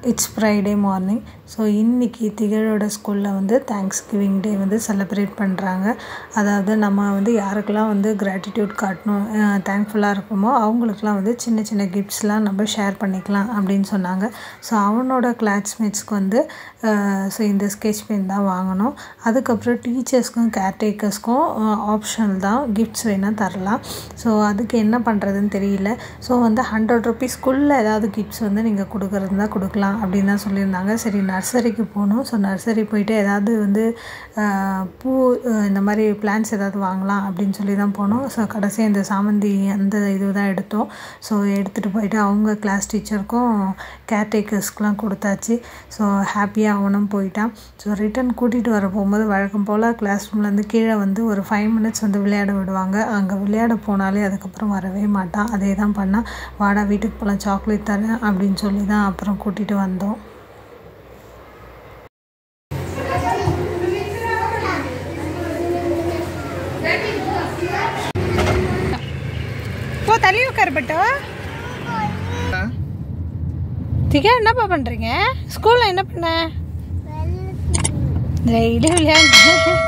it's Friday morning so இன்றைக்கி திகழோட ஸ்கூலில் வந்து தேங்க்ஸ் கிவிங் டே வந்து செலிப்ரேட் பண்ணுறாங்க அதாவது நம்ம வந்து யாருக்கெல்லாம் வந்து கிராட்டிடியூட் காட்டணும் தேங்க்ஃபுல்லாக இருக்குமோ அவங்களுக்குலாம் வந்து சின்ன சின்ன கிஃப்ட்ஸ்லாம் நம்ம ஷேர் பண்ணிக்கலாம் அப்படின்னு சொன்னாங்க ஸோ அவனோட கிளாஸ்மேட்ஸ்க்கு வந்து ஸோ இந்த ஸ்கெட்ச் பென் தான் வாங்கணும் அதுக்கப்புறம் டீச்சர்ஸ்க்கும் கேர்டேக்கர்ஸ்க்கும் ஆப்ஷனல் தான் கிஃப்ட்ஸ் வேணால் தரலாம் ஸோ அதுக்கு என்ன பண்ணுறதுன்னு தெரியல ஸோ வந்து ஹண்ட்ரட் ருபீஸ்க்குள்ளே ஏதாவது கிஃப்ட்ஸ் வந்து நீங்கள் கொடுக்குறது தான் கொடுக்கலாம் அப்படின்னு தான் சொல்லியிருந்தாங்க சரி நர்சரிக்கு போகணும் ஸோ நர்சரி போயிட்டு ஏதாவது வந்து பூ இந்த மாதிரி பிளான்ஸ் ஏதாவது வாங்கலாம் அப்படின்னு சொல்லி தான் போனோம் ஸோ கடைசியாக இந்த சாமந்தி அந்த இது தான் எடுத்தோம் ஸோ எடுத்துகிட்டு போயிட்டு அவங்க கிளாஸ் டீச்சருக்கும் கேர்டேக்கர்ஸ்க்கெலாம் கொடுத்தாச்சு ஸோ ஹாப்பியாக அவனும் போயிட்டான் ஸோ ரிட்டன் கூட்டிகிட்டு வர போகும்போது வழக்கம் போல் கிளாஸ் ரூம்லேருந்து கீழே வந்து ஒரு ஃபைவ் மினிட்ஸ் வந்து விளையாட விடுவாங்க அங்கே விளையாட போனாலே அதுக்கப்புறம் வரவே மாட்டான் அதே தான் பண்ணால் வாடா வீட்டுக்கு போகலாம் சாக்லேட் தரேன் அப்படின்னு சொல்லி தான் அப்புறம் கூட்டிகிட்டு வந்தோம் போ தள்ளி உட்காருப்பட்டோ திகா என்னப்பா பண்ணுறீங்க ஸ்கூலில் என்ன பண்ண டெய்லி விளையாண்டு